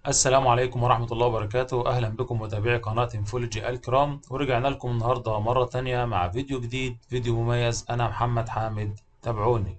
السلام عليكم ورحمة الله وبركاته أهلا بكم متابعي قناة انفولوجي الكرام ورجعنا لكم النهاردة مرة تانية مع فيديو جديد فيديو مميز أنا محمد حامد تابعوني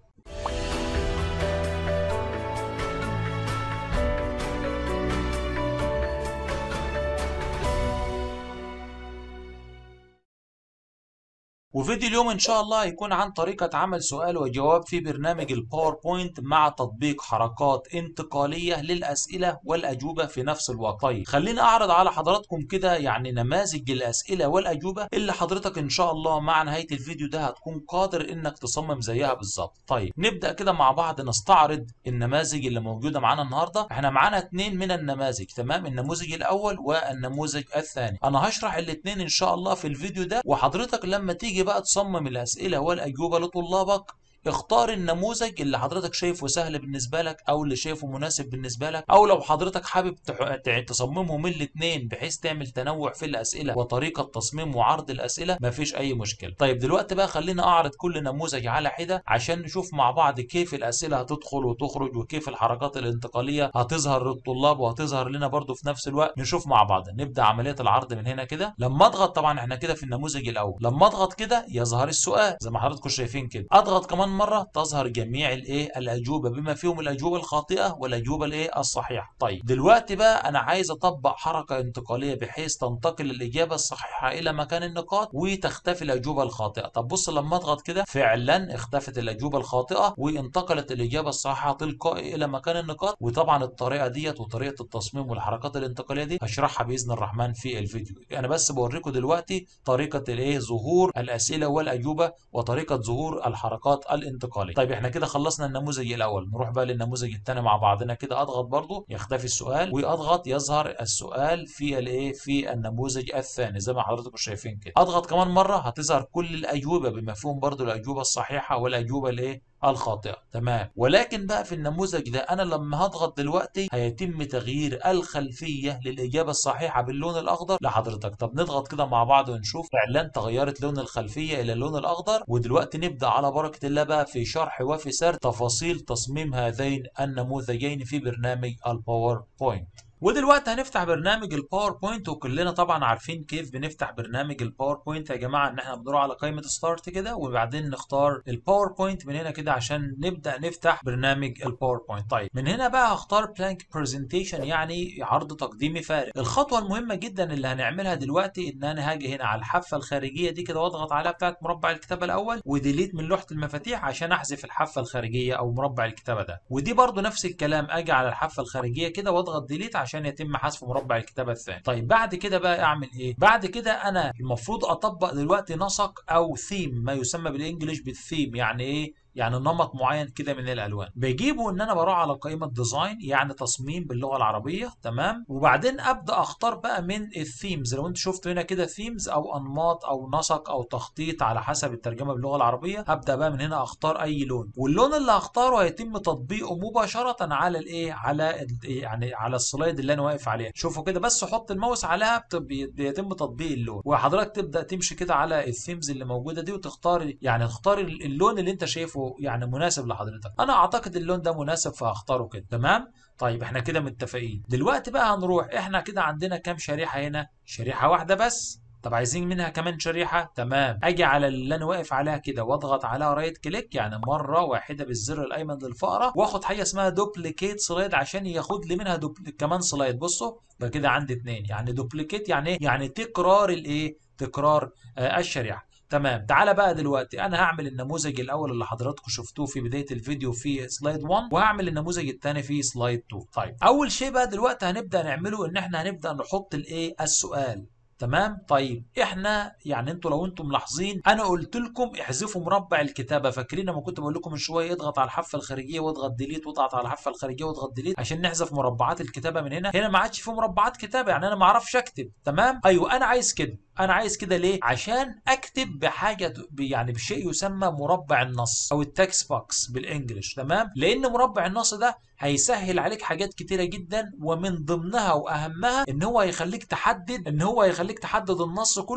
وفيديو اليوم ان شاء الله هيكون عن طريقة عمل سؤال وجواب في برنامج الباوربوينت مع تطبيق حركات انتقالية للأسئلة والأجوبة في نفس الوقت طيب خليني أعرض على حضراتكم كده يعني نماذج الأسئلة والأجوبة اللي حضرتك ان شاء الله مع نهاية الفيديو ده هتكون قادر انك تصمم زيها بالظبط طيب نبدأ كده مع بعض نستعرض النماذج اللي موجودة معانا النهاردة احنا معانا اتنين من النماذج تمام النموذج الأول والنموذج الثاني أنا هشرح الاتنين ان شاء الله في الفيديو ده وحضرتك لما تيجي بقى تصمم الأسئلة والأجوبة لطلابك اختار النموذج اللي حضرتك شايفه سهل بالنسبه لك او اللي شايفه مناسب بالنسبه لك او لو حضرتك حابب تح... تصممهم من الاثنين بحيث تعمل تنوع في الاسئله وطريقه تصميم وعرض الاسئله مفيش اي مشكله طيب دلوقتي بقى خلينا اعرض كل نموذج على حده عشان نشوف مع بعض كيف الاسئله هتدخل وتخرج وكيف الحركات الانتقاليه هتظهر للطلاب وهتظهر لنا برضو في نفس الوقت نشوف مع بعض نبدا عمليه العرض من هنا كده لما اضغط طبعا احنا كده في النموذج الاول لما اضغط كده يظهر السؤال زي ما حضراتكم شايفين كده اضغط كمان مره تظهر جميع الايه الاجوبه بما فيهم الاجوبه الخاطئه والاجوبه الايه الصحيحه طيب دلوقتي بقى انا عايز اطبق حركه انتقاليه بحيث تنتقل الاجابه الصحيحه الى مكان النقاط وتختفي الاجوبه الخاطئه طب بص لما اضغط كده فعلا اختفت الاجوبه الخاطئه وانتقلت الاجابه الصحيحه تلقائي الى مكان النقاط وطبعا الطريقه ديت وطريقه التصميم والحركات الانتقاليه دي هشرحها باذن الرحمن في الفيديو انا بس بوريكم دلوقتي طريقه الايه ظهور الاسئله والاجوبه وطريقه ظهور الحركات الانتقاليه طيب احنا كده خلصنا النموذج الاول نروح بقى للنموذج الثاني مع بعضنا كده اضغط برضو يختفي السؤال واضغط يظهر السؤال في الايه في النموذج الثاني زي ما حضراتكم شايفين كده اضغط كمان مره هتظهر كل الاجوبه بمفهوم برضو الاجوبه الصحيحه والاجوبه الايه الخاطئه تمام ولكن بقى في النموذج ده انا لما هضغط دلوقتي هيتم تغيير الخلفيه للاجابه الصحيحه باللون الاخضر لحضرتك طب نضغط كده مع بعض ونشوف فعلا تغيرت لون الخلفيه الى اللون الاخضر ودلوقتي نبدا على بركه الله بقى في شرح وفي سرد تفاصيل تصميم هذين النموذجين في برنامج الباوربوينت ودلوقتي هنفتح برنامج الباوربوينت وكلنا طبعا عارفين كيف بنفتح برنامج الباوربوينت يا جماعه ان احنا بنروح على قائمه ستارت كده وبعدين نختار الباوربوينت من هنا كده عشان نبدا نفتح برنامج الباوربوينت طيب من هنا بقى هختار بلانك برزنتيشن يعني عرض تقديمي فارغ الخطوه المهمه جدا اللي هنعملها دلوقتي ان انا هاجي هنا على الحافه الخارجيه دي كده واضغط عليها بتاعه مربع الكتابه الاول وديليت من لوحه المفاتيح عشان احذف الحافه الخارجيه او مربع الكتابه ده ودي برضو نفس الكلام اجي على الحافه الخارجيه كده واضغط ديليت عشان عشان يتم حذف مربع الكتابه الثاني طيب بعد كده بقى اعمل ايه بعد كده انا المفروض اطبق دلوقتي نسق او ثيم ما يسمى بالانجلش بالثيم يعني ايه يعني نمط معين كده من الالوان بجيبه ان انا بروح على قائمه ديزاين يعني تصميم باللغه العربيه تمام وبعدين ابدا اختار بقى من الثيمز لو انت شفت هنا كده ثيمز او انماط او نسق او تخطيط على حسب الترجمه باللغه العربيه هبدا بقى من هنا اختار اي لون واللون اللي هختاره هيتم تطبيقه مباشره على الايه على يعني على السلايد اللي انا واقف عليها شوفوا كده بس حط الماوس عليها بيتم تطبيق اللون وحضرتك تبدا تمشي كده على الثيمز اللي موجوده دي وتختار يعني تختار اللون اللي انت شايفه يعني مناسب لحضرتك انا اعتقد اللون ده مناسب فهختاره كده تمام طيب احنا كده متفقين دلوقتي بقى هنروح احنا كده عندنا كام شريحه هنا شريحه واحده بس طب عايزين منها كمان شريحه تمام اجي على اللي انا واقف عليها كده واضغط عليها رايت كليك يعني مره واحده بالزر الايمن للفقره واخد حاجه اسمها دوبليكيت سلايد عشان ياخد لي منها دوبل... كمان سلايد بصوا يبقى كده عندي اثنين يعني دوبليكيت يعني ايه يعني تكرار الايه تكرار آه الشريحه تمام تعالى بقى دلوقتي انا هعمل النموذج الاول اللي حضراتكم شفتوه في بدايه الفيديو في سلايد 1 وهعمل النموذج الثاني في سلايد 2 طيب اول شيء بقى دلوقتي هنبدا نعمله ان احنا هنبدا نحط الايه السؤال تمام طيب احنا يعني انتوا لو انتم ملاحظين انا قلت لكم احذفوا مربع الكتابه فاكرين لما كنت بقول لكم من شويه اضغط على الحافه الخارجيه واضغط ديليت واضغط على الحافه الخارجيه واضغط ديليت عشان نحذف مربعات الكتابه من هنا هنا ما عادش في مربعات كتابه يعني انا ما اعرفش اكتب تمام ايوه انا عايز كده انا عايز كده ليه عشان اكتب بحاجه يعني بشيء يسمى مربع النص او التكست بوكس بالانجلش تمام لان مربع النص ده هيسهل عليك حاجات كتيره جدا ومن ضمنها واهمها ان هو هيخليك تحدد ان هو هيخليك تحدد النص كله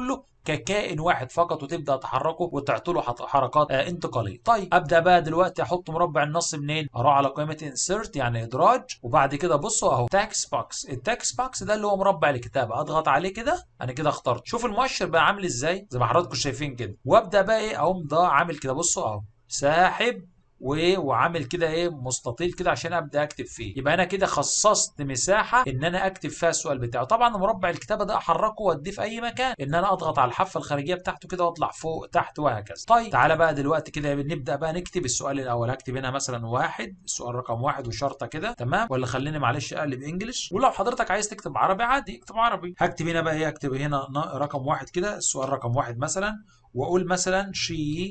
ككائن واحد فقط وتبدا تحركه وتعطي له حركات آه انتقاليه طيب ابدا بقى دلوقتي احط مربع النص منين اروح على قائمه انسرت يعني ادراج وبعد كده بصوا اهو تاكس بوكس التاكس بوكس ده اللي هو مربع الكتابه اضغط عليه كده انا كده اخترت شوف المؤشر بقى عامل ازاي زي ما حضراتكم شايفين كده وابدا بقى ايه اقوم ده عامل كده بصوا اهو ساحب وايه وعامل كده ايه مستطيل كده عشان ابدا اكتب فيه يبقى انا كده خصصت مساحه ان انا اكتب فيها السؤال بتاعه طبعا مربع الكتابه ده احركه واديه في اي مكان ان انا اضغط على الحافه الخارجيه بتاعته كده واطلع فوق تحت وهكذا طيب تعالى بقى دلوقتي كده نبدا بقى نكتب السؤال الاول هكتب هنا مثلا واحد السؤال رقم واحد وشرطه كده تمام ولا خليني معلش اقلب انجلش ولو حضرتك عايز تكتب عربي عادي اكتب عربي هكتب هنا بقى ايه هكتب هنا رقم واحد كده السؤال رقم واحد مثلا واقول مثلا she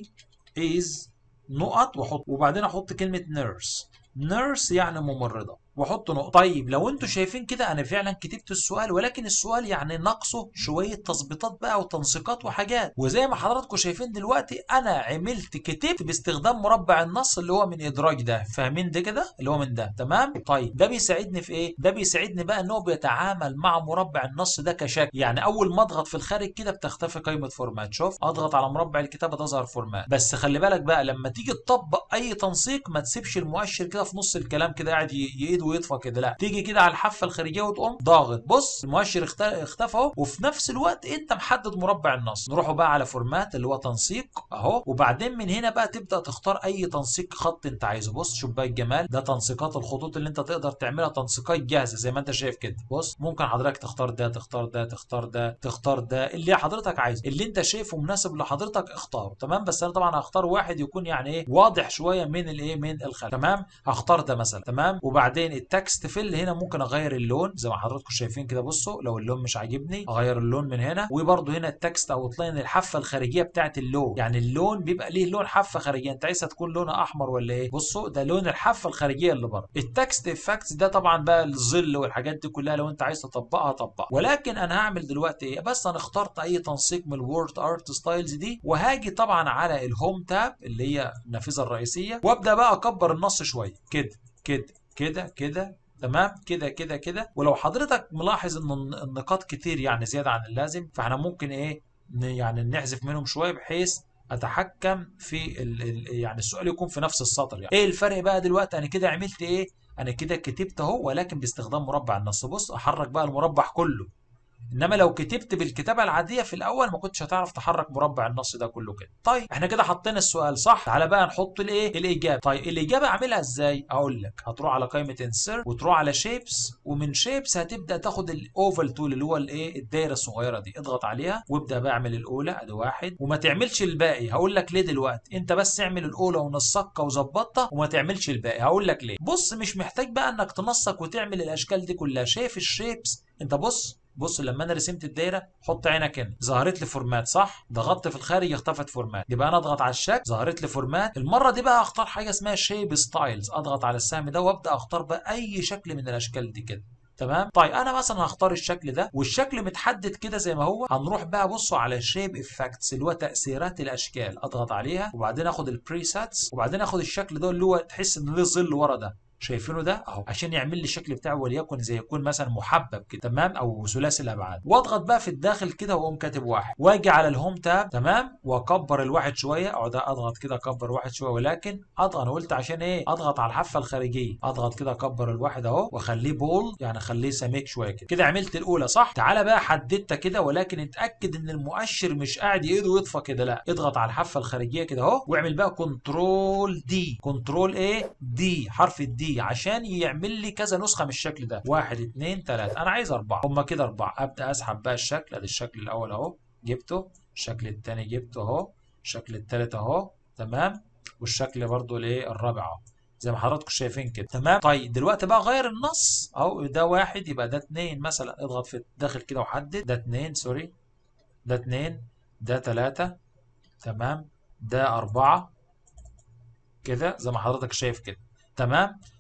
is نقط واحط وبعدين احط كلمه نيرس نيرس يعني ممرضه واحط نقطه طيب لو انتوا شايفين كده انا فعلا كتبت السؤال ولكن السؤال يعني ناقصه شويه تظبيطات بقى وتنسيقات وحاجات وزي ما حضراتكم شايفين دلوقتي انا عملت كتبت باستخدام مربع النص اللي هو من ادراج ده فاهمين ده كده اللي هو من ده تمام طيب ده بيساعدني في ايه ده بيساعدني بقى ان هو بيتعامل مع مربع النص ده كشكل يعني اول ما اضغط في الخارج كده بتختفي قائمه فورمات شوف اضغط على مربع الكتابه تظهر فورمات بس خلي بالك بقى لما تيجي تطبق اي تنسيق ما تسيبش المؤشر كده في نص الكلام كده قاعد يعيد ويطفى كده لا تيجي كده على الحافه الخارجيه وتقوم ضاغط بص المؤشر اختفى اهو وفي نفس الوقت انت محدد مربع النص نروحوا بقى على فورمات اللي هو تنسيق اهو وبعدين من هنا بقى تبدا تختار اي تنسيق خط انت عايزه بص شوف بقى الجمال ده تنسيقات الخطوط اللي انت تقدر تعملها تنسيقات جاهزه زي ما انت شايف كده بص ممكن حضرتك تختار ده تختار ده تختار ده تختار ده اللي حضرتك عايزه اللي انت شايفه مناسب لحضرتك اختاره تمام بس انا طبعا هختار واحد يكون يعني ايه واضح شويه من الايه من الخلف تمام هختار ده مثلا تمام وبعدين التكست فيل هنا ممكن اغير اللون زي ما حضراتكم شايفين كده بصوا لو اللون مش عاجبني اغير اللون من هنا وبرده هنا التكست او لاين الحافه الخارجيه بتاعت اللون يعني اللون بيبقى ليه لون حافه خارجيه انت عايزها تكون لونها احمر ولا ايه بصوا ده لون الحافه الخارجيه اللي بره التكست افكتس ده طبعا بقى الظل والحاجات دي كلها لو انت عايز تطبقها طبقها ولكن انا هعمل دلوقتي ايه بس انا اخترت اي تنسيق من الوورد ارت ستايلز دي وهاجي طبعا على الهوم تاب اللي هي النافذه الرئيسيه وابدا بقى اكبر النص شويه كده كده كده كده تمام كده كده كده ولو حضرتك ملاحظ ان النقاط كتير يعني زياده عن اللازم فاحنا ممكن ايه يعني نحذف منهم شويه بحيث اتحكم في ال ال يعني السؤال يكون في نفس السطر يعني ايه الفرق بقى دلوقتي انا كده عملت ايه انا كده كتبت اهو ولكن باستخدام مربع النص بص احرك بقى المربع كله انما لو كتبت بالكتابه العاديه في الاول ما كنتش هتعرف تحرك مربع النص ده كله كده طيب احنا كده حطينا السؤال صح تعالى بقى نحط الايه الاجابه طيب الاجابه اعملها ازاي اقول لك هتروح على قائمه انسر وتروح على شيبس ومن شيبس هتبدا تاخد الاوفال تول اللي هو الايه الدايره الصغيره دي اضغط عليها وابدا بقى اعمل الاولى ادي واحد وما تعملش الباقي هقول لك ليه دلوقتي انت بس اعمل الاولى ونسقها وظبطها وما تعملش الباقي هقول لك ليه بص مش محتاج بقى انك تنسق وتعمل الاشكال دي كلها شايف الشيبس انت بص بص لما انا رسمت الدايره حط عينك هنا ظهرت لي فورمات صح ضغطت في الخارج اختفت فورمات يبقى انا اضغط على الشكل ظهرت لي فورمات المره دي بقى اختار حاجه اسمها شيب ستايلز اضغط على السهم ده وابدا اختار بقى اي شكل من الاشكال دي كده تمام طيب انا مثلا هختار الشكل ده والشكل متحدد كده زي ما هو هنروح بقى بصوا على شيب افكتس اللي هو تاثيرات الاشكال اضغط عليها وبعدين اخد البريسيتس وبعدين اخد الشكل ده اللي هو تحس ان ليه ظل ورا ده شايفينه ده اهو عشان يعمل لي الشكل بتاعه وليكن زي يكون مثلا محبب كده تمام او ثلاثي الابعاد واضغط بقى في الداخل كده واقوم كاتب واحد واجي على الهوم تاب تمام واكبر الواحد شويه اقعد اضغط كده اكبر واحد شويه ولكن اضغط انا قلت عشان ايه اضغط على الحافه الخارجيه اضغط كده اكبر الواحد اهو واخليه بول يعني اخليه سميك شويه كده كده عملت الاولى صح تعالى بقى حددتها كده ولكن اتاكد ان المؤشر مش قاعد يقيد ويطفى كده لا اضغط على الحافه الخارجيه كده اهو واعمل بقى كنترول دي كنترول ايه دي حرف الدي عشان يعمل لي كذا نسخه من الشكل ده واحد اتنين تلاته انا عايز اربعه هما كده اربعه ابدا اسحب بقى الشكل ادي الشكل الاول اهو جبته الشكل الثاني جبته اهو الشكل الثالث اهو تمام والشكل برضو الايه الرابع اهو زي ما حضراتكم شايفين كده تمام طيب دلوقتي بقى غير النص اهو ده واحد يبقى ده اتنين مثلا اضغط في الداخل كده وحدد ده اتنين سوري ده اتنين ده تلاته تمام ده اربعه كده زي ما حضرتك شايف كده تمام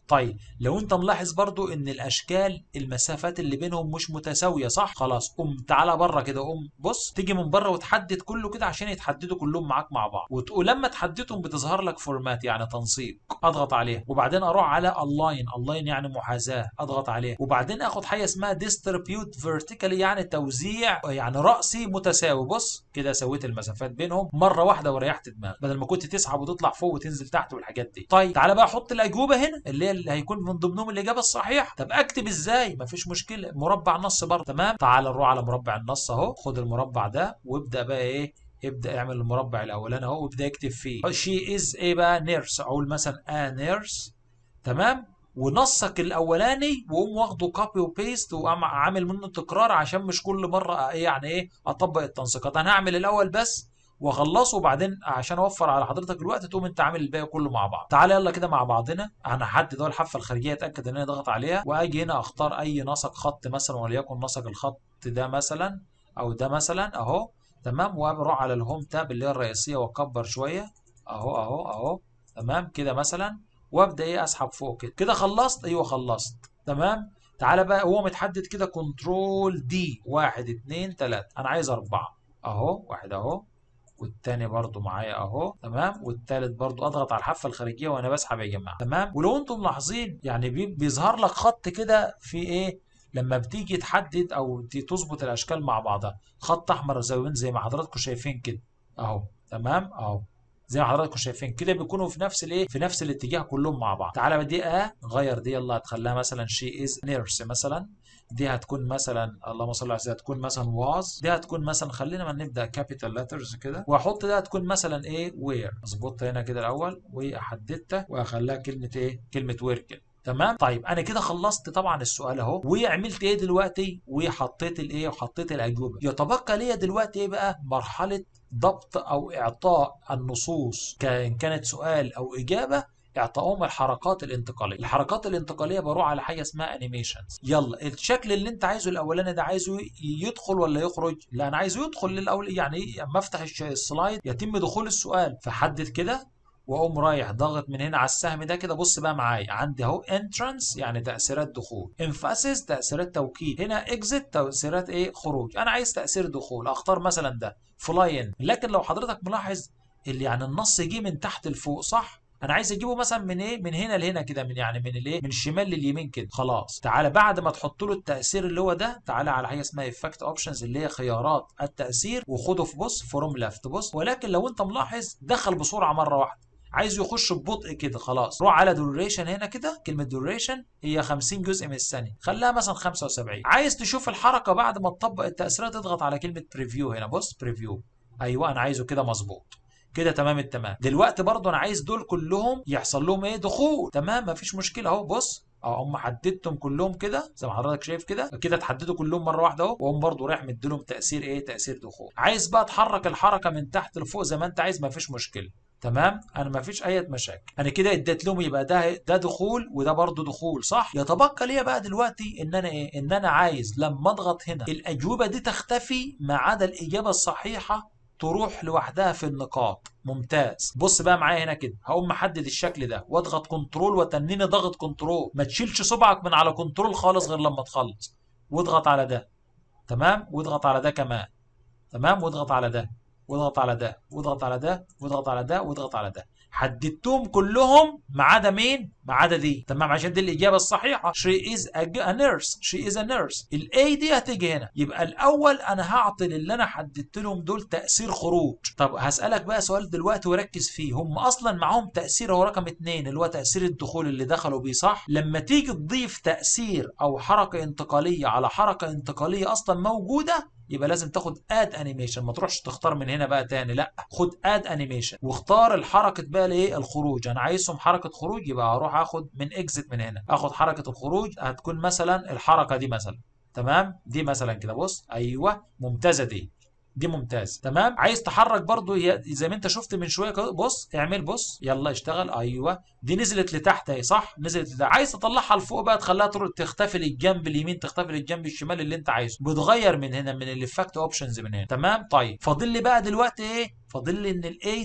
طيب لو انت ملاحظ برضو ان الاشكال المسافات اللي بينهم مش متساويه صح خلاص قوم تعالى بره كده قوم بص تيجي من بره وتحدد كله كده عشان يتحددوا كلهم معاك مع بعض ولما تحددهم بتظهر لك فورمات يعني تنسيق اضغط عليها وبعدين اروح على الاين الاين يعني محاذاه اضغط عليه وبعدين اخد حاجه اسمها ديستريبيوت فيرتيكالي يعني توزيع يعني راسي متساوي بص كده سويت المسافات بينهم مره واحده وريحت دماغك بدل ما كنت تسحب وتطلع فوق وتنزل تحت والحاجات دي طيب تعالى بقى احط الاجوبه هنا اللي هي اللي هيكون من ضمنهم الاجابه الصحيحه طب اكتب ازاي مفيش مشكله مربع نص برضه تمام تعال نروح على مربع النص اهو خد المربع ده وابدا بقى ايه ابدا اعمل المربع الاولاني اهو وابدا اكتب فيه شي از ايه بقى نيرس اقول مثلا ا نيرس تمام ونصك الاولاني وقوم واخده كوبي وبيست وقام عامل منه تكرار عشان مش كل مره ايه يعني ايه اطبق التنسيقات انا هعمل الاول بس واخلصه وبعدين عشان اوفر على حضرتك الوقت تقوم انت عامل الباقي كله مع بعض تعالى يلا كده مع بعضنا انا هحدد اهو الحافه الخارجيه اتاكد ان انا ضغط عليها واجي هنا اختار اي نسق خط مثلا وليكن نسق الخط ده مثلا او ده مثلا اهو تمام واروح على الهوم تاب اللي هي الرئيسيه واكبر شويه اهو اهو اهو تمام كده مثلا وابدا ايه اسحب فوق كده كده خلصت ايوه خلصت تمام تعالى بقى هو متحدد كده كنترول دي واحد اتنين تلاته انا عايز اربعه اهو واحد اهو والتاني برضو معايا اهو تمام والتالت برضو اضغط على الحافه الخارجيه وانا بسحب يا جماعه تمام ولو انتم ملاحظين يعني بيظهر لك خط كده في ايه لما بتيجي تحدد او تظبط الاشكال مع بعضها خط احمر زي زي ما حضراتكم شايفين كده اهو تمام اهو زي ما حضراتكم شايفين كده بيكونوا في نفس الايه في نفس الاتجاه كلهم مع بعض تعالى دي اه غير دي يلا هتخليها مثلا شي از نيرس مثلا دي هتكون مثلا اللهم صل على سيدنا هتكون مثلا واز دي هتكون مثلا خلينا ما نبدا كابيتال لترز كده واحط ده هتكون مثلا ايه وير اظبطها هنا كده الاول وحددتها واخليها كلمه ايه كلمه وير كده تمام طيب انا كده خلصت طبعا السؤال اهو وعملت ايه دلوقتي وحطيت الايه وحطيت الاجوبه يتبقى ليا دلوقتي ايه بقى مرحله ضبط او اعطاء النصوص كان كانت سؤال او اجابه اعطائهم الحركات الانتقاليه الحركات الانتقاليه بروح على حاجه اسمها انيميشنز يلا الشكل اللي انت عايزه الاولاني ده عايزه يدخل ولا يخرج لا انا عايزه يدخل للاول يعني اما افتح السلايد يتم دخول السؤال فحدد كده واقوم رايح ضاغط من هنا على السهم ده كده بص بقى معايا عندي اهو انترانس يعني تاثيرات دخول انفاسيس تاثيرات توكيد هنا اكزيت تاثيرات ايه خروج انا عايز تاثير دخول اختار مثلا ده فلاين لكن لو حضرتك ملاحظ اللي يعني النص جه من تحت لفوق صح انا عايز اجيبه مثلا من ايه من هنا لهنا كده من يعني من الايه من الشمال لليمين كده خلاص تعالى بعد ما تحط له التاثير اللي هو ده تعالى على حاجه اسمها افكت اوبشنز اللي هي خيارات التاثير وخده في بص فروم ليفت بص ولكن لو انت ملاحظ دخل بسرعه مره واحده عايز يخش ببطء كده خلاص روح على دوريشن هنا كده كلمه دوريشن هي 50 جزء من الثانيه خليها مثلا 75 عايز تشوف الحركه بعد ما تطبق التاثيرات اضغط على كلمه بريفيو هنا بص بريفيو ايوه انا عايزه كده مظبوط كده تمام التمام دلوقتي برضو انا عايز دول كلهم يحصل لهم ايه دخول تمام مفيش مشكله اهو بص اه هم حددتهم كلهم كده زي ما حضرتك شايف كده كده اتحددوا كلهم مره واحده اهو واقوم برضو رايح مديلهم تاثير ايه تاثير دخول عايز بقى تحرك الحركه من تحت لفوق زي ما انت عايز مفيش مشكله تمام انا ما فيش اي مشاكل انا كده اديت لهم يبقى ده ده دخول وده برضه دخول صح يتبقى ليا بقى دلوقتي ان انا ايه ان انا عايز لما اضغط هنا الاجوبه دي تختفي ما عدا الاجابه الصحيحه تروح لوحدها في النقاط ممتاز بص بقى معايا هنا كده هقوم محدد الشكل ده واضغط كنترول وتنيني ضغط كنترول ما تشيلش صبعك من على كنترول خالص غير لما تخلص واضغط على ده تمام واضغط على ده كمان تمام واضغط على ده واضغط على ده واضغط على ده واضغط على ده واضغط على ده حددتهم كلهم ما عدا مين؟ ما عدا دي تمام عشان دي الاجابه الصحيحه she is a, a nurse she is a nurse الاي دي هتيجي هنا يبقى الاول انا هعطي للي انا حددت لهم دول تاثير خروج طب هسالك بقى سؤال دلوقتي وركز فيه هم اصلا معاهم تاثير هو رقم اتنين اللي هو تاثير الدخول اللي دخلوا بيه صح لما تيجي تضيف تاثير او حركه انتقاليه على حركه انتقاليه اصلا موجوده يبقى لازم تاخد اد انيميشن ما تروحش تختار من هنا بقى تاني لا خد اد انيميشن واختار الحركه بقى الايه الخروج انا عايزهم حركه خروج يبقى اروح اخد من اكزit من هنا اخد حركه الخروج هتكون مثلا الحركه دي مثلا تمام دي مثلا كده بص ايوه ممتازه دي دي ممتاز تمام عايز تحرك برضو زي ما انت شفت من شويه بص اعمل بص يلا اشتغل ايوه دي نزلت لتحت اهي صح نزلت لتحت عايز تطلعها لفوق بقى تخليها تختفي للجنب اليمين تختفي للجنب الشمال اللي انت عايزه بتغير من هنا من الافكت اوبشنز من هنا تمام طيب فاضل لي بقى دلوقتي ايه فاضل لي ان الاي دي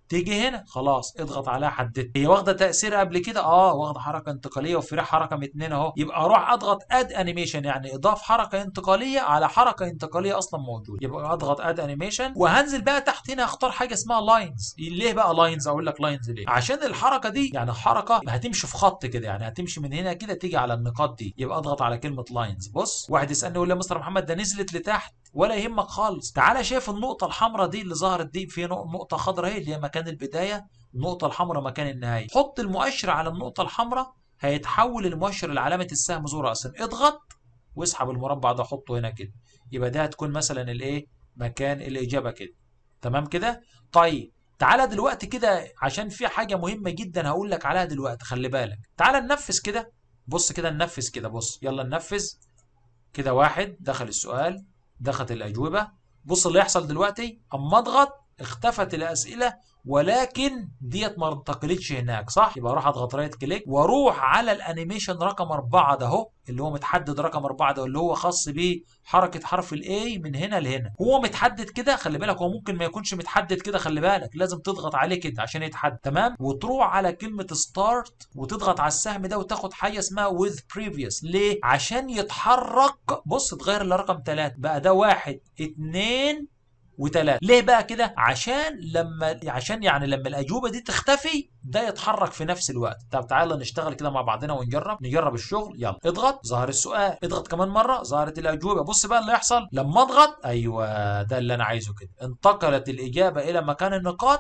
تيجي هنا خلاص اضغط عليها حددت هي واخده تاثير قبل كده اه واخده حركه انتقاليه وفي حركه من اتنين اهو يبقى اروح اضغط اد انيميشن يعني اضاف حركه انتقاليه على حركه انتقاليه اصلا موجوده يبقى اضغط اد انيميشن وهنزل بقى تحت هنا اختار حاجه اسمها لاينز ليه بقى لاينز اقول لك لاينز ليه عشان الحركه دي يعني حركه هتمشي في خط كده يعني هتمشي من هنا كده تيجي على النقاط دي يبقى اضغط على كلمه لاينز بص واحد يسالني يقول لي يا مستر محمد ده نزلت لتحت ولا يهمك خالص تعالى شايف النقطة الحمراء دي اللي ظهرت دي في نقطة خضراء اهي اللي هي مكان البداية النقطة الحمراء مكان النهاية حط المؤشر على النقطة الحمراء هيتحول المؤشر لعلامة السهم ذو رأس اضغط واسحب المربع ده حطه هنا كده يبقى ده هتكون مثلا الايه مكان الإجابة كده تمام كده طيب تعالى دلوقتي كده عشان في حاجة مهمة جدا هقول لك عليها دلوقتي خلي بالك تعالى ننفذ كده بص كده ننفذ كده بص يلا ننفذ كده واحد دخل السؤال دخلت الأجوبة بص اللي يحصل دلوقتي أما أضغط اختفت الأسئلة ولكن ديت ما انتقلتش هناك صح يبقى اروح اضغط رايت كليك واروح على الانيميشن رقم أربعة ده اهو اللي هو متحدد رقم أربعة ده اللي هو خاص بحركة حرف الاي من هنا لهنا هو متحدد كده خلي بالك هو ممكن ما يكونش متحدد كده خلي بالك لازم تضغط عليه كده عشان يتحدد تمام وتروح على كلمة ستارت وتضغط على السهم ده وتاخد حاجة اسمها with previous ليه عشان يتحرك بص تغير لرقم ثلاثة بقى ده واحد اتنين وثلاثة ليه بقى كده عشان لما عشان يعني لما الاجوبه دي تختفي ده يتحرك في نفس الوقت طب تعالى نشتغل كده مع بعضنا ونجرب نجرب الشغل يلا اضغط ظهر السؤال اضغط كمان مره ظهرت الاجوبه بص بقى اللي يحصل لما اضغط ايوه ده اللي انا عايزه كده انتقلت الاجابه الى مكان النقاط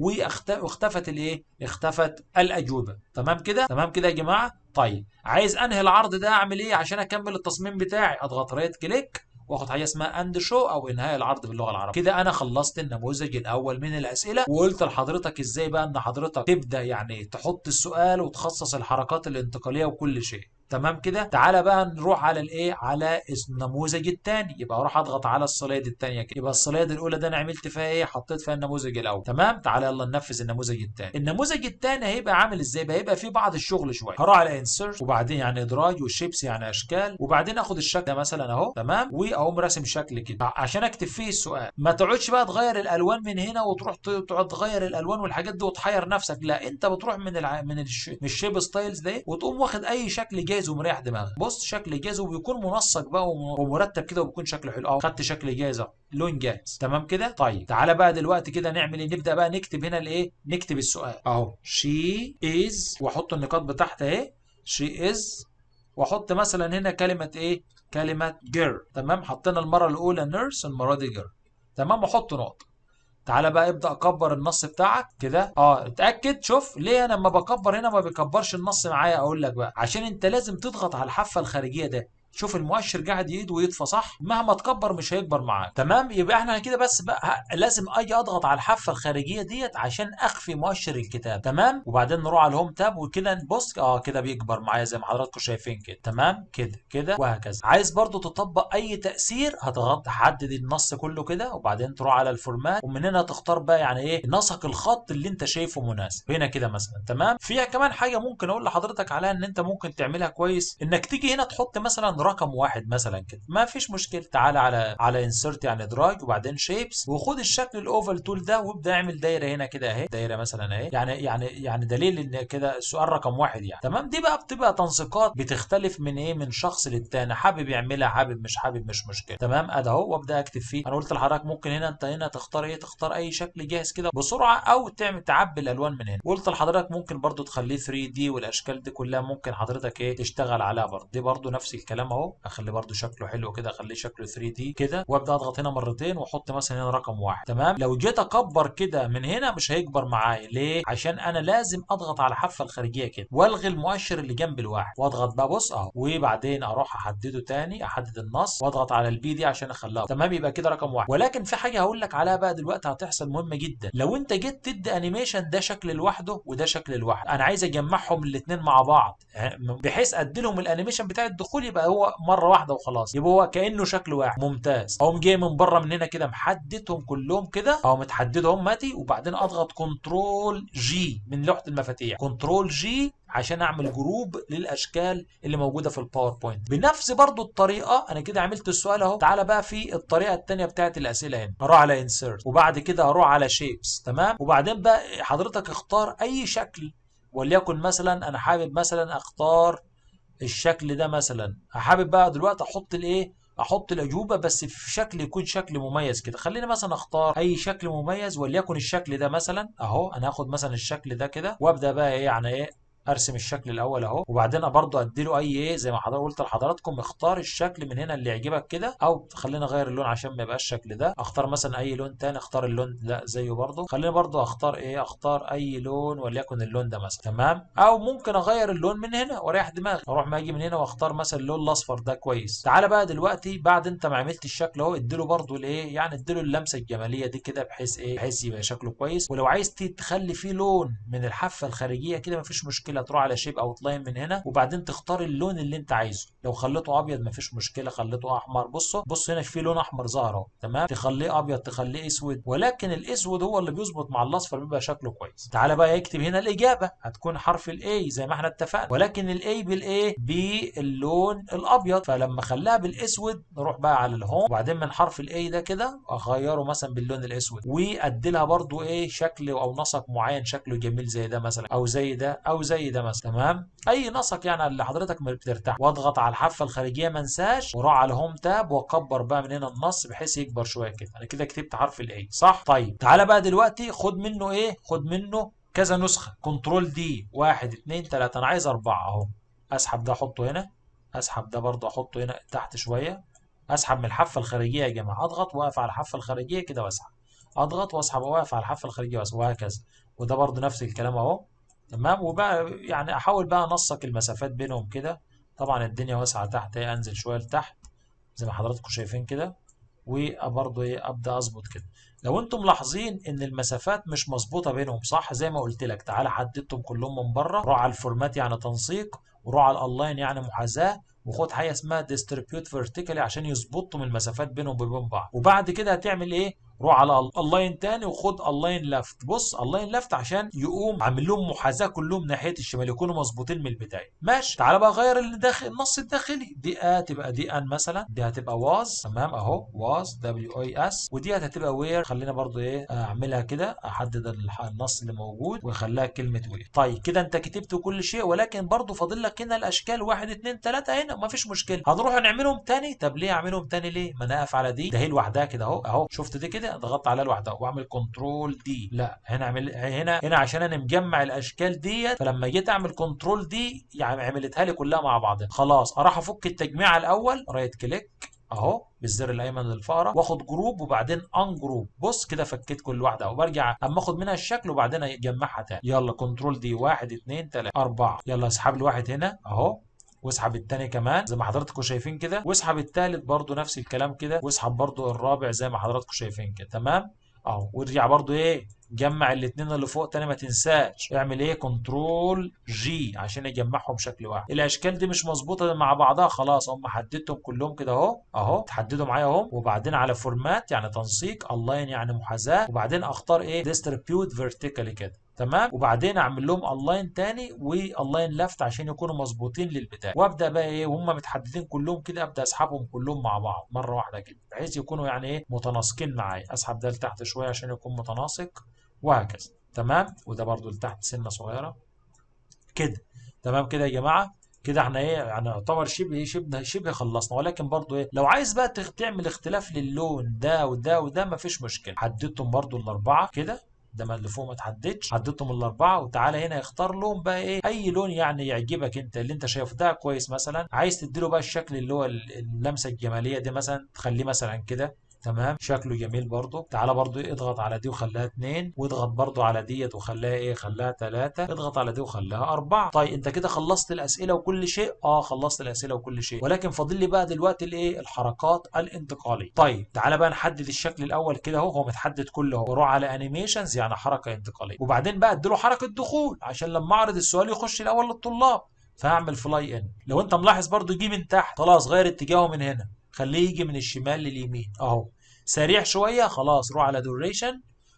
واختفت الايه اختفت الاجوبه تمام كده تمام كده يا جماعه طيب عايز انهي العرض ده اعمل ايه عشان اكمل التصميم بتاعي اضغط رايت كليك واخد حاجه اسمها اند شو او انهاء العرض باللغه العربيه كده انا خلصت النموذج الاول من الاسئله وقلت لحضرتك ازاي بقى ان حضرتك تبدا يعني تحط السؤال وتخصص الحركات الانتقاليه وكل شيء تمام كده تعالى بقى نروح على الايه على النموذج الثاني يبقى اروح اضغط على السلايد الثانيه كده يبقى السلايد الاولى ده انا عملت فيها ايه حطيت فيها النموذج الاول تمام تعالى يلا ننفذ النموذج الثاني النموذج الثاني هيبقى عامل ازاي بقى هيبقى فيه بعض الشغل شويه هروح على انسرت وبعدين يعني ادراج والشيبس يعني اشكال وبعدين اخد الشكل ده مثلا اهو تمام واقوم راسم شكل كده عشان اكتب فيه السؤال ما تقعدش بقى تغير الالوان من هنا وتروح تقعد تغير الالوان والحاجات دي وتحير نفسك لا انت بتروح من الع... من الش... من الشيب ستايلز ده وتقوم واخد اي شكل جاهز ومريح دماغك بص شكل جاهز وبيكون منسق بقى ومرتب كده وبيكون شكله حلو اهو خدت شكل جاهز اهو لون جاهز تمام كده طيب تعالى بقى دلوقتي كده نعمل ايه نبدا بقى نكتب هنا الايه نكتب السؤال اهو شي از واحط النقاط بتاعتها اهي شي از واحط مثلا هنا كلمه ايه كلمه جير تمام حطينا المره الاولى نيرس المره دي جير تمام واحط نقطه تعالى بقى ابدا اكبر النص بتاعك كده اه اتاكد شوف ليه انا لما بكبر هنا ما بيكبرش النص معايا اقول لك بقى عشان انت لازم تضغط على الحافه الخارجيه ده شوف المؤشر قاعد يقيد ويطفى صح مهما تكبر مش هيكبر معاك تمام يبقى احنا كده بس بقى لازم اجي اضغط على الحافه الخارجيه ديت عشان اخفي مؤشر الكتاب تمام وبعدين نروح على الهوم تاب وكده نبص اه كده بيكبر معايا زي ما حضراتكم شايفين كده تمام كده كده وهكذا عايز برضو تطبق اي تاثير هتضغط تحدد النص كله كده وبعدين تروح على الفورمات ومن هنا تختار بقى يعني ايه نسق الخط اللي انت شايفه مناسب هنا كده مثلا تمام فيها كمان حاجه ممكن اقول لحضرتك عليها ان انت ممكن تعملها كويس انك تيجي هنا تحط مثلا رقم واحد مثلا كده ما فيش مشكله تعالى على على انسرت يعني دراج وبعدين شيبس وخد الشكل الاوفال تول ده وابدا اعمل دايره هنا كده اهي دايره مثلا اهي يعني يعني يعني دليل ان كده السؤال رقم واحد يعني تمام دي بقى بتبقى تنسيقات بتختلف من ايه من شخص للتاني حابب يعملها حابب مش حابب مش مشكله تمام ادي اهو وابدا اكتب فيه انا قلت لحضرتك ممكن هنا انت هنا تختار ايه تختار اي شكل جاهز كده بسرعه او تعمل تعبي الالوان من هنا وقلت لحضرتك ممكن برضو تخليه 3 دي والاشكال دي كلها ممكن حضرتك ايه تشتغل عليها برضو دي برضو نفس الكلام اهو اخلي برضو شكله حلو كده اخليه شكله 3 دي كده وابدا اضغط هنا مرتين واحط مثلا هنا رقم واحد تمام لو جيت اكبر كده من هنا مش هيكبر معايا ليه عشان انا لازم اضغط على الحافه الخارجيه كده والغي المؤشر اللي جنب الواحد واضغط بقى بص اهو وبعدين اروح احدده تاني احدد النص واضغط على البي دي عشان اخليها تمام يبقى كده رقم واحد ولكن في حاجه هقول لك عليها بقى دلوقتي هتحصل مهمه جدا لو انت جيت تدي انيميشن ده شكل لوحده وده شكل لوحده انا عايز اجمعهم الاثنين مع بعض بحيث ادي لهم الانيميشن بتاع الدخول يبقى هو هو مره واحده وخلاص يبقى هو كانه شكل واحد ممتاز اقوم جاي من بره من هنا كده محددهم كلهم كده او متحددهم ماتي وبعدين اضغط كنترول جي من لوحه المفاتيح كنترول جي عشان اعمل جروب للاشكال اللي موجوده في الباوربوينت بنفس برضو الطريقه انا كده عملت السؤال اهو تعالى بقى في الطريقه الثانيه بتاعت الاسئله هنا اروح على انسيرت وبعد كده اروح على شيبس تمام وبعدين بقى حضرتك اختار اي شكل وليكن مثلا انا حابب مثلا اختار الشكل ده مثلا حابب بقى دلوقتي احط الايه احط الاجوبه بس في شكل يكون شكل مميز كده خلينا مثلا اختار اي شكل مميز وليكن الشكل ده مثلا اهو انا هاخد مثلا الشكل ده كده وابدا بقى ايه يعني ايه ارسم الشكل الاول اهو وبعدين برضه اديله اي ايه زي ما حضرتك قلت لحضراتكم اختار الشكل من هنا اللي يعجبك كده او خلينا اغير اللون عشان ما يبقاش الشكل ده اختار مثلا اي لون تاني اختار اللون ده زيه برضه خلينا برضه اختار ايه اختار اي لون وليكن اللون ده مثلا تمام او ممكن اغير اللون من هنا واريح دماغي اروح ما اجي من هنا واختار مثلا اللون الاصفر ده كويس تعالى بقى دلوقتي بعد انت ما عملت الشكل اهو اديله برضه الايه يعني اديله اللمسه الجماليه دي كده بحيث ايه بحيث يبقى شكله كويس ولو عايز تخلي فيه لون من الحافه الخارجيه كده مفيش مشكله تروح على شيب او اوتلاين من هنا وبعدين تختار اللون اللي انت عايزه لو خليته ابيض مفيش مشكله خليته احمر بصوا بص هنا في لون احمر ظهر اهو تمام تخليه ابيض تخليه اسود ولكن الاسود هو اللي بيظبط مع الاصفر بيبقى شكله كويس تعالى بقى يكتب هنا الاجابه هتكون حرف الاي زي ما احنا اتفقنا ولكن الاي بالايه باللون الابيض فلما خلاها بالاسود نروح بقى على الهوم وبعدين من حرف الاي ده كده اغيره مثلا باللون الاسود وادي لها برده ايه شكل او نسق معين شكله جميل زي ده مثلا او زي ده او زي ده مثلا تمام اي نسق يعني اللي حضرتك بترتاح واضغط على الحافه الخارجيه ما انساش واروح على هوم تاب واكبر بقى من هنا النص بحيث يكبر شويه كده انا كده كتبت حرف الاي صح طيب تعالى بقى دلوقتي خد منه ايه خد منه كذا نسخه كنترول دي واحد اتنين تلاته انا عايز اربعه اهو اسحب ده احطه هنا اسحب ده برضه احطه هنا تحت شويه اسحب من الحافه الخارجيه يا جماعه اضغط واقف على الحافه الخارجيه كده واسحب اضغط واسحب واقف على الحافه الخارجيه واسحب وهكذا وده برضه نفس الكلام اهو تمام وبقى يعني احاول بقى انسق المسافات بينهم كده طبعا الدنيا واسعه تحت ايه انزل شويه لتحت زي ما حضراتكم شايفين كده وبرضه ايه ابدا اظبط كده لو انتم ملاحظين ان المسافات مش مظبوطه بينهم صح زي ما قلت لك تعالى حددتهم كلهم من بره روح على الفورمات يعني تنسيق وروح على الالاين يعني محاذاه وخد حاجه اسمها ديستريبيوت فيرتيكالي عشان يظبطوا المسافات بينهم وبين بعض وبعد كده هتعمل ايه روح على اللاين تاني وخد اللاين لفت بص اللاين لفت عشان يقوم عامل لهم محاذاه كلهم ناحيه الشمال يكونوا مظبوطين من البدايه ماشي تعالى بقى غير الداخل النص الداخلي دي ا تبقى دي ان مثلا دي هتبقى واز تمام اهو واز دبليو اي اس ودي هتبقى وير خلينا برضو ايه اعملها كده احدد النص اللي موجود واخليها كلمه وير طيب كده انت كتبت كل شيء ولكن برضو فاضل لك هنا الاشكال واحد اتنين تلاته هنا مفيش مشكله هنروح نعملهم تاني طب ليه اعملهم تاني ليه ما انا اقف على دي ده هي لوحدها كده اهو اهو شفت دي كده ضغطت عليها لوحدها واعمل كنترول دي لا هنا اعمل هنا هنا عشان انا مجمع الاشكال ديت فلما جيت اعمل كنترول دي يعني عملتها لي كلها مع بعضها خلاص اروح افك التجميع الاول رايت كليك اهو بالزر الايمن للفاره واخد جروب وبعدين ان جروب بص كده فكيت كل واحده وبرجع اما اخد منها الشكل وبعدين اجمعها تاني يلا كنترول دي واحد اتنين تلاته اربعه يلا اسحب لي واحد هنا اهو واسحب التاني كمان زي ما حضراتكم شايفين كده واسحب التالت برضو نفس الكلام كده واسحب برضو الرابع زي ما حضراتكم شايفين كده تمام اهو وارجع برضو ايه جمع الاثنين اللي فوق تاني ما تنساش اعمل ايه كنترول جي عشان يجمعهم بشكل واحد الاشكال دي مش مظبوطه مع بعضها خلاص هم حددتهم كلهم كده اهو اهو تحددوا معايا اهو وبعدين على فورمات يعني تنسيق الاين يعني محاذاه وبعدين اختار ايه ديستريبيوت فيرتيكالي كده تمام وبعدين اعمل لهم الاين تاني والاين لفت عشان يكونوا مظبوطين للبدايه وابدا بقى ايه وهم متحددين كلهم كده ابدا اسحبهم كلهم مع بعض مره واحده كده بحيث يكونوا يعني ايه متناسقين معايا اسحب ده لتحت شويه عشان يكون متناسق وهكذا تمام وده برضو لتحت سنه صغيره كده تمام كده يا جماعه كده احنا ايه يعني يعتبر شبه شبه شبه خلصنا ولكن برضو ايه لو عايز بقى تعمل اختلاف للون ده وده وده مفيش مشكله حددتهم برضو الاربعه كده ده ما اللي فوق ما تحددش حددتهم الاربعه وتعالى هنا اختار لهم بقى ايه اي لون يعني يعجبك انت اللي انت شايفه ده كويس مثلا عايز تديله بقى الشكل اللي هو اللمسه الجماليه دي مثلا تخليه مثلا كده تمام شكله جميل برضو تعالى برضو إيه اضغط على دي وخليها اتنين واضغط برضو على ديت وخليها ايه خليها تلاتة اضغط على دي وخليها اربعة طيب انت كده خلصت الاسئلة وكل شيء اه خلصت الاسئلة وكل شيء ولكن فاضل لي بقى دلوقتي الايه الحركات الانتقالية طيب تعالى بقى نحدد الشكل الاول كده اهو هو متحدد كله اهو وروح على انيميشنز يعني حركة انتقالية وبعدين بقى اديله حركة دخول عشان لما اعرض السؤال يخش الاول للطلاب فهعمل فلاي ان لو انت ملاحظ برضو جه من تحت خلاص غير اتجاهه من هنا خليه يجي من الشمال لليمين اهو سريع شويه خلاص روح على دوريشن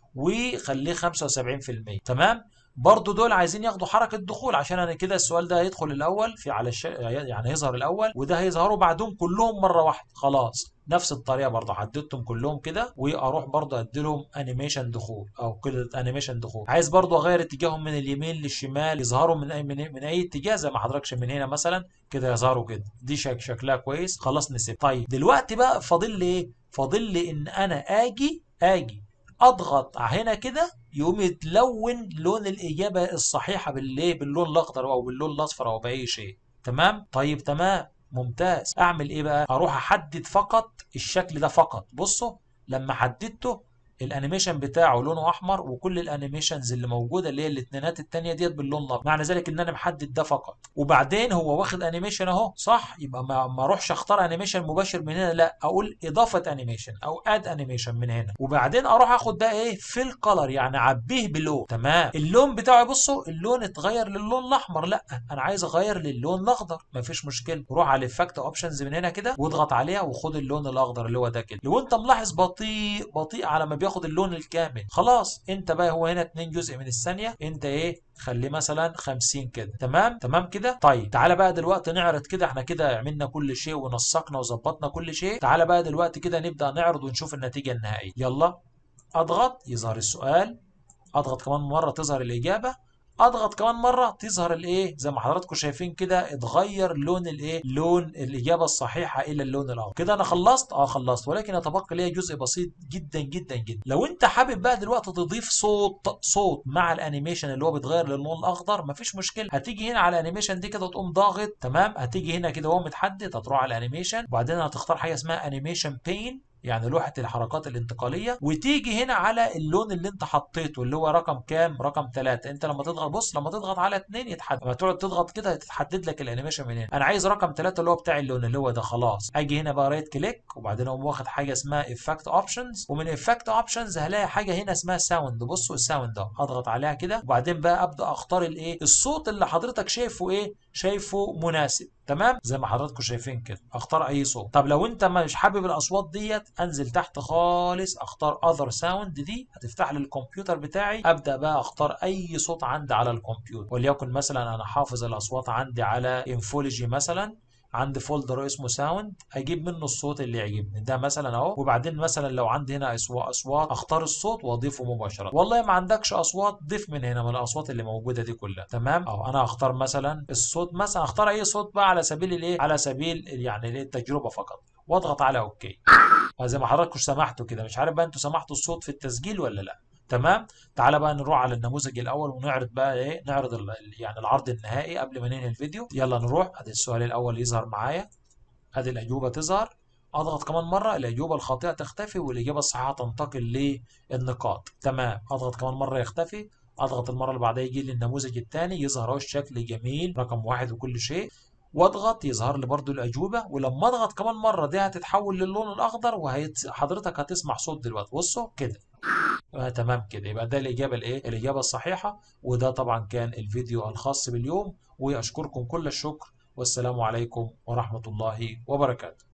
وخليه 75% تمام برضو دول عايزين ياخدوا حركه دخول عشان انا كده السؤال ده هيدخل الاول في على الش... يعني هيظهر الاول وده هيظهروا بعدهم كلهم مره واحده خلاص نفس الطريقه برضه حددتهم كلهم كده واروح برضه ادي لهم انيميشن دخول او كده انيميشن دخول عايز برضه اغير اتجاههم من اليمين للشمال يظهروا من اي من, من اي اتجاه زي ما حضرتك من هنا مثلا كده يظهروا كده دي شك شكلها كويس خلاص نسيب طيب دلوقتي بقى فاضل لي ايه فاضل لي ان انا اجي اجي اضغط هنا كده يقوم يتلون لون الاجابه الصحيحه بالايه باللون الاخضر او باللون الاصفر او باي شيء تمام طيب تمام ممتاز اعمل ايه بقى اروح احدد فقط الشكل ده فقط بصوا لما حددته الانيميشن بتاعه لونه احمر وكل الانيميشنز اللي موجوده اللي هي الاثنينات الثانيه ديت باللون الابيض معنى ذلك ان انا محدد ده فقط وبعدين هو واخد انيميشن اهو صح يبقى ما ما اروحش اختار انيميشن مباشر من هنا لا اقول اضافه انيميشن او اد انيميشن من هنا وبعدين اروح اخد ده ايه في الكلر يعني اعبيه بلون تمام اللون بتاعه بصوا اللون اتغير للون الاحمر لا انا عايز اغير للون الاخضر مفيش مشكله روح على الافكت اوبشنز من هنا كده واضغط عليها وخد اللون الاخضر اللي هو ده كده لو انت ملاحظ بطيء بطيء على ما بياخد اللون الكامل خلاص انت بقى هو هنا 2 جزء من الثانيه انت ايه خليه مثلا 50 كده تمام تمام كده طيب تعالى بقى دلوقتي نعرض كده احنا كده عملنا كل شيء ونسقنا وظبطنا كل شيء تعالى بقى دلوقتي كده نبدا نعرض ونشوف النتيجه النهائيه يلا اضغط يظهر السؤال اضغط كمان مره تظهر الاجابه اضغط كمان مره تظهر الايه زي ما حضراتكم شايفين كده اتغير لون الايه لون الاجابه الصحيحه الى اللون الاخضر كده انا خلصت اه خلصت ولكن يتبقى ليا جزء بسيط جدا جدا جدا لو انت حابب بقى دلوقتي تضيف صوت صوت مع الانيميشن اللي هو بيتغير للون الاخضر مفيش مشكله هتيجي هنا على الانيميشن دي كده تقوم ضاغط تمام هتيجي هنا كده وهو متحدد هتروح على الانيميشن وبعدين هتختار حاجه اسمها انيميشن بين يعني لوحة الحركات الانتقالية وتيجي هنا على اللون اللي انت حطيته اللي هو رقم كام رقم 3 انت لما تضغط بص لما تضغط على 2 يتحدد لما تقعد تضغط كده هتتحدد لك الانيميشن من هنا انا عايز رقم 3 اللي هو بتاع اللون اللي هو ده خلاص اجي هنا بقى رايت كليك وبعدين اقوم واخد حاجه اسمها افكت اوبشنز ومن افكت اوبشنز هلاقي حاجه هنا اسمها ساوند بصوا الساوند ده اضغط عليها كده وبعدين بقى ابدا اختار الايه الصوت اللي حضرتك شايفه ايه شايفه مناسب تمام زي ما حضراتكم شايفين كده اختار اي صوت طب لو انت مش حابب الاصوات ديت انزل تحت خالص اختار اذر ساوند دي هتفتح لي الكمبيوتر بتاعي ابدا بقى اختار اي صوت عندي على الكمبيوتر وليكن مثلا انا حافظ الاصوات عندي على انفولوجي مثلا عندي فولدر اسمه ساوند اجيب منه الصوت اللي يعجبني ده مثلا اهو وبعدين مثلا لو عندي هنا اصوات اصوات اختار الصوت واضيفه مباشره والله ما عندكش اصوات ضيف من هنا من الاصوات اللي موجوده دي كلها تمام اهو انا هختار مثلا الصوت مثلا اختار اي صوت بقى على سبيل الايه على سبيل يعني الايه التجربه فقط واضغط على اوكي زي ما حضراتكم سمحتوا كده مش عارف بقى انتوا سمحتوا الصوت في التسجيل ولا لا تمام تعالى بقى نروح على النموذج الاول ونعرض بقى ايه نعرض يعني العرض النهائي قبل ما ننهي الفيديو يلا نروح ادي السؤال الاول يظهر معايا ادي الاجوبه تظهر اضغط كمان مره الاجوبه الخاطئه تختفي والاجابه الصحيحه تنتقل للنقاط تمام اضغط كمان مره يختفي اضغط المره اللي بعدها يجي لي النموذج الثاني يظهر اهو الشكل جميل رقم واحد وكل شيء واضغط يظهر لي برضو الاجوبه ولما اضغط كمان مره دي هتتحول للون الاخضر وحضرتك هتسمع صوت دلوقتي بصوا كده آه تمام كده يبقى ده الاجابه الايه الاجابه الصحيحه وده طبعا كان الفيديو الخاص باليوم واشكركم كل الشكر والسلام عليكم ورحمه الله وبركاته